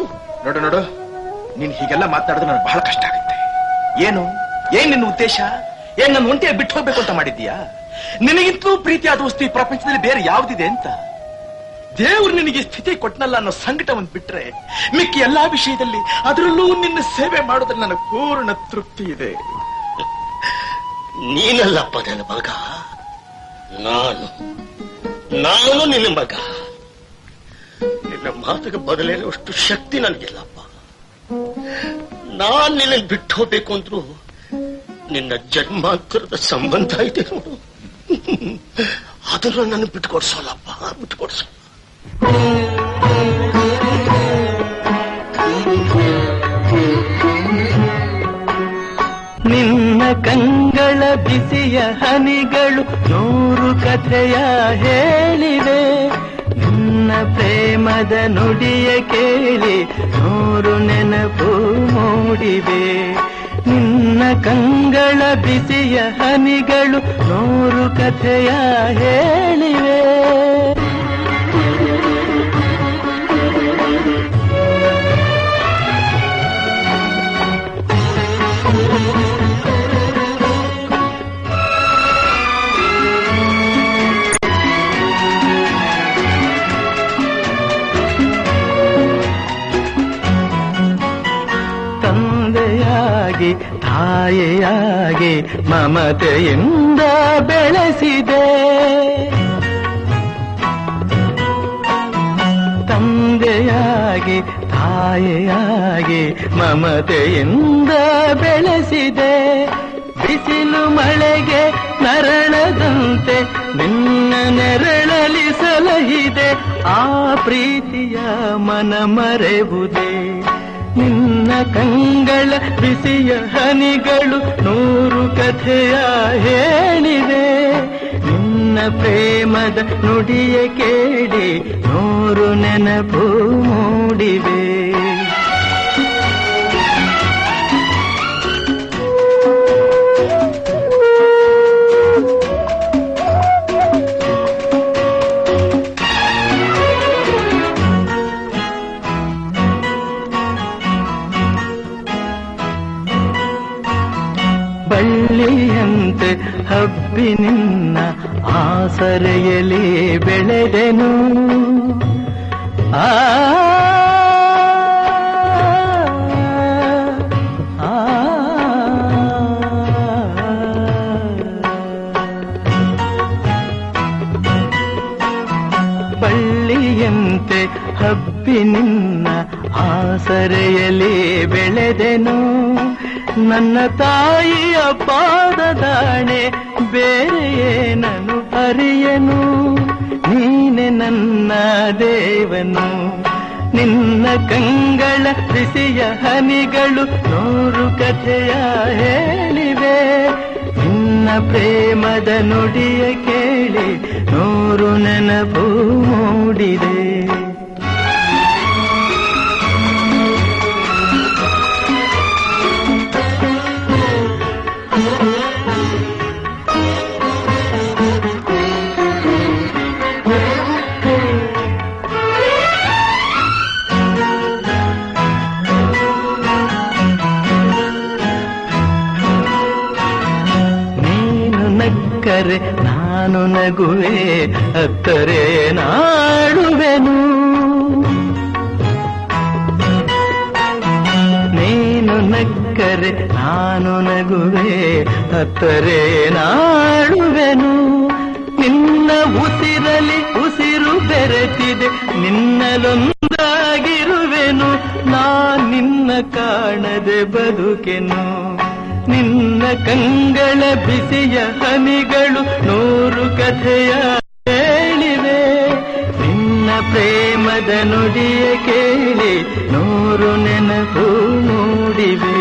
ನೋಡು ನೋಡು ನೀನ್ ಹೀಗೆಲ್ಲ ಮಾತಾಡಿದ್ರೆ ನನಗೆ ಬಹಳ ಕಷ್ಟ ಆಗುತ್ತೆ ಏನು ಏನ್ ನಿನ್ನ ಉದ್ದೇಶ ಏನ್ ನನ್ನ ಒಂಟಿಯ ಬಿಟ್ಟು ಹೋಗ್ಬೇಕು ಅಂತ ಮಾಡಿದ್ದೀಯಾ ನಿನಗಿಂತಲೂ ಪ್ರೀತಿಯಾದ ವಸ್ತು ಈ ಪ್ರಪಂಚದಲ್ಲಿ ಬೇರೆ ಯಾವ್ದಿದೆ ಅಂತ ದೇವ್ರು ನಿನಗೆ ಸ್ಥಿತಿ ಕೊಟ್ನಲ್ಲ ಅನ್ನೋ ಸಂಕಟವನ್ನು ಬಿಟ್ರೆ ಮಿಕ್ಕಿ ಎಲ್ಲಾ ವಿಷಯದಲ್ಲಿ ಅದರಲ್ಲೂ ನಿನ್ನ ಸೇವೆ ಮಾಡೋದ್ರಲ್ಲಿ ನನಗೆ ಪೂರ್ಣ ತೃಪ್ತಿ ಇದೆ ನೀನಲ್ಲಪ್ಪ ನನ್ನ ಮಗ ನಾನು ನಾನು ನಿನ್ನ ಮಗ ನಿನ್ನ ಮಾತಿಗೆ ಬದಲೇನುವಷ್ಟು ಶಕ್ತಿ ನನಗಿಲ್ಲಪ್ಪ ನಾನ್ ನಿನ್ನ ಬಿಟ್ಟು ಹೋಗ್ಬೇಕು ಅಂದ್ರು ನಿನ್ನ ಜನ್ಮಾಂತರದ ಸಂಬಂಧ ಇದೆ ನೋಡು ಅದನ್ನು ನನ್ನ ಬಿಟ್ಕೊಡ್ಸೋಲ್ಲಪ್ಪ ಬಿಟ್ಕೊಡ್ಸೋ ನಿನ್ನ ಕಂಗಳ ಬಿಸಿಯ ಹನಿಗಳು ನೂರು ಕಥೆಯ ಹೇಳಿವೆ ನಿನ್ನ ಪ್ರೇಮದ ನುಡಿಯ ಕೇಳಿ ನೂರು ನೆನಪು ಮೂಡಿವೆ ನಿನ್ನ ಕಂಗಳ ಬಿಸಿಯ ಹನಿಗಳು ನೂರು ಕಥೆಯ ಹೇಳಿವೆ ತಂದೆಯಾಗಿ ತಾಯಿಯಾಗಿ ಮಮತೆಯಿಂದ ಬೆಳೆಸಿದೆ ತಂದೆಯಾಗಿ ತಾಯಿಯಾಗಿ ಮಮತೆಯಿಂದ ಬೆಳೆಸಿದೆ ಬಿಸಿಲು ಮಳೆಗೆ ನರಳದಂತೆ ನಿನ್ನ ನೆರಳಲಿ ಸಲಹಿದೆ ಆ ಪ್ರೀತಿಯ ಮನ ಮರೆವುದೇ ನಿನ್ನ ಕಂಗಳ ಬಿಸಿಯ ಹನಿಗಳು ನೂರು ಕಥೆಯ ಹೇಳಿವೆ ನಿನ್ನ ಪ್ರೇಮದ ನುಡಿಯ ಕೇಳಿ ನೂರು ನೆನಪು ಮೂಡಿವೆ ಬಳ್ಳಿಯಂತೆ ಹಬ್ಬಿ ನಿನ್ನ ಆಸರೆಯಲ್ಲಿ ಬೆಳೆದೆನು ಆ ಆ, ಬಳ್ಳಿಯಂತೆ ಹಬ್ಬಿ ನಿನ್ನ ಆಸರೆಯಲ್ಲಿ ಬೆಳೆದೆನು ನನ್ನ ತಾಯಿಯ ಪಾದದಾಣೆ ಬೇರೆ ಏನನು ಅರಿಯನು ನೀನೆ ನನ್ನ ದೇವನು ನಿನ್ನ ಕಂಗಳ ಬಿಸಿಯ ಹನಿಗಳು ನೂರು ಕಥೆಯ ಹೇಳಿವೆ ನಿನ್ನ ಪ್ರೇಮದ ನುಡಿಯ ಕೇಳಿ ನೂರು ನೆನಪು ಮೂಡಿದೆ ನೀನು ನಕ್ಕರೆ ನಾನು ನಗುವೆ ಹತ್ತರೆ ನಾಡುವೆನು ನೀನು ನಕ್ಕರೆ ನಾನು ನಗುವೆ ಹತ್ತರೆ ನಾಡುವೆನು ನಿನ್ನ ಉಸಿರಲಿ ಉಸಿರು ಬೆರೆತಿದೆ ನಿನ್ನಲೊಂದಾಗಿರುವೆನು ನಾ ನಿನ್ನ ಕಾಣದೆ ಬದುಕೆನು ನಿನ್ನ ಕಂಗಳ ಬಿಸಿಯ ಹನಿಗಳು ನೂರು ಕಥೆಯ ಹೇಳಿವೆ ನಿನ್ನ ಪ್ರೇಮದ ನುಡಿಯ ಕೇಳಿ ನೂರು ನೆನಪು ಮೂಡಿವೆ